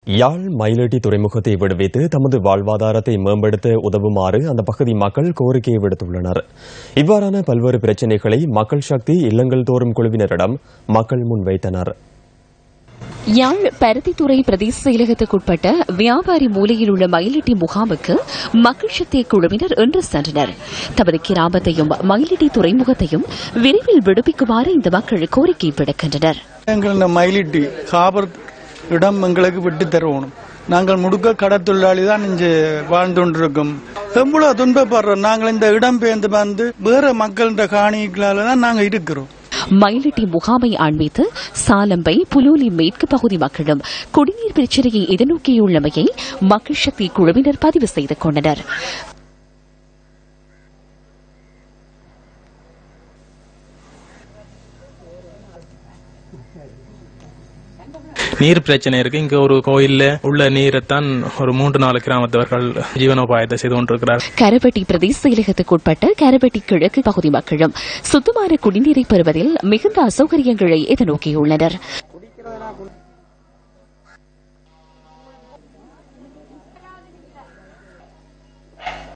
யாழ் மயிலட்டி துறைமுகத்தை விடுவித்து தமது வாழ்வாதாரத்தை மேம்படுத்த உதவுமாறு அந்த பகுதி மக்கள் கோரிக்கையை விடுத்துள்ளனர் இவ்வாறான பல்வேறு பிரச்சினைகளை மக்கள் சக்தி இல்லங்கள் தோறும் குழுவினரிடம் மக்கள் முன்வைத்தனர் யாழ் பருத்தித்துறை பிரதேச செயலகத்துக்குட்பட்ட வியாபாரி மூலையில் உள்ள மயிலிட்டி முகாமுக்கு மக்கள் சக்தி குழுவினர் இன்று சென்றனர் தமது கிராமத்தையும் மயிலிட்டி துறைமுகத்தையும் விரைவில் விடுவிக்குமாறு இந்த மக்கள் கோரிக்கை விடுக்கின்றனர் எங்கள் இந்த மயிலிட்டி காபர் இடம் எங்களுக்கு விட்டு தருவணும் நாங்கள் முடுக்க கடத்தொழிலாளி தான் இங்கே வாழ்ந்து கொண்டிருக்கோம் எவ்வளவு துன்பப்படுறோம் நாங்கள் இந்த இடம் பெயர்ந்து வந்து வேற மக்களின் காணிகளால தான் நாங்கள் இருக்கிறோம் மயிலிட்டி முகாமை ஆண்மித்து சாலம்பை புலூலி மேற்கு பகுதி மக்களும் குடிநீர் பிரச்சினையை எதிர்நோக்கியுள்ளமையை மக்கள் சக்தி குழுவினர் பதிவு செய்து கொண்டனர் நீர் பிரச்சனை இருக்கு இங்க ஒரு கோயில்ல உள்ள நீரைத்தான் ஒரு மூன்று நாலு கிராமத்தவர்கள் ஜீவனோபாயத்தை செய்து கொண்டிருக்கிறார் கரபட்டி பிரதேச செயலகத்துக்குட்பட்ட கரபட்டி கிழக்கு பகுதி மக்களும் சுத்தமான குடிநீரை பெறுவதில் மிகுந்த அசௌகரியங்களை எதிர்நோக்கியுள்ளனர்